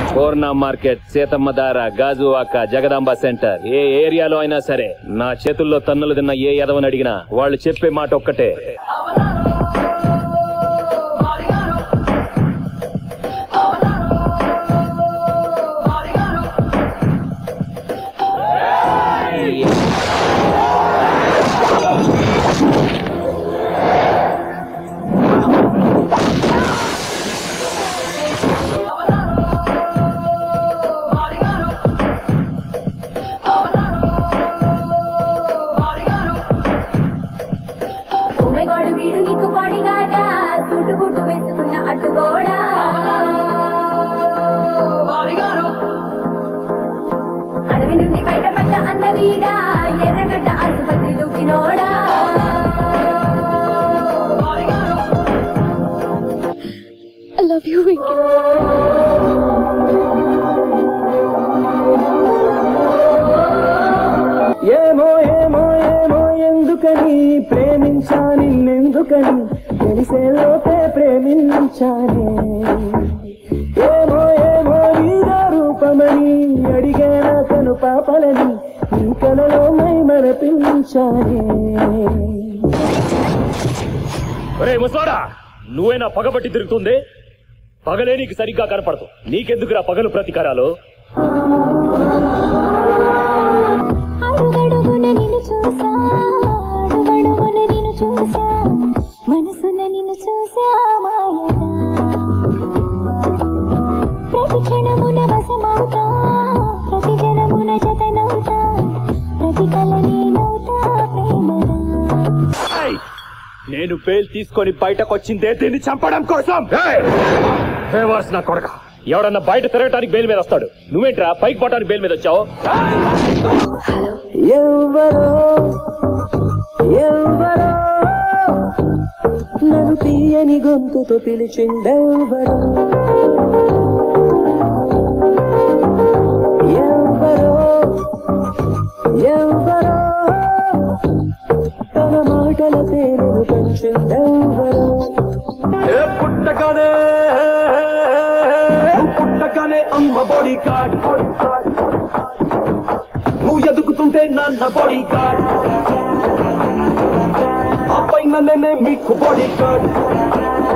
పూర్ణ market Seethamma దార Gajuwaka Jagadamba centre ఏ ఏరియాలో అయినా సరే నా చేతుల్లో తన్నులు తిన్న ఏ ఎదవని అడిగినా వాళ్ళు చెప్పే మాట ఒక్కటే ఉమ్మగాడు వీడు నీకు పాడిగాట సుట్టు గుట్టు వేసుకున్న అడ్డుగోడా అడవి నుండి బయటపడ్డ అన్నవీడా ఎర్రగడ్డ ఆసుపత్రి దూకినోడా I love you, Winky. ఏమో ఏమో ఏమో ఎందుకని ప్రేమించా నిన్నెందుకని తెలిసే లోపే ప్రేమించానే ఏమో ఏమో నీగా రూపమని అడిగేనా తను పాపలని నీ కలలో మై మరపించానే ఒరే ముసోడా నువ్వేనా పగబట్టి తిరుగుతుంది పగలే నీకు సరిగ్గా కనపడదు నీకెందుకురా పగలు ప్రతీకారాలు అడుగడుగున నిన్ను చూసా అడుగడుగున నిన్ను చూసా మనసున నిన్ను చూసా మాయగా ప్రతి క్షణమున వశమవుతా ప్రతి జనమున జతనవుతా ప్రతి కల నేనవుతా ప్రేమగా ఏయ్! నేను బెయిల్ తీసుకొని బయటకొచ్చిందే దీన్ని చంపడం కోసం ఫేవర్స్ నా కొడక ఎవడన్నా బయట తిరగటానికి బెయిల్ మీద వస్తాడు నువ్వేంట్రా పైకి పోవటానికి బెయిల్ మీద వచ్చావు ఎవరో ఎవరో నన్ను తీయని గొంతుతో పిలిచిందెవరో ఎవరో ఎవరో తన మాటల పేరును పెంచిందెవరో పుట్టగానే నువ్వు పుట్టగానే అమ్మ బాడీ గార్డ్ నువ్వు ఎదుగుతుంటే నాన్న బాడీ గార్డ్ ఆ పైన నేనే మీకు బాడీ గార్డ్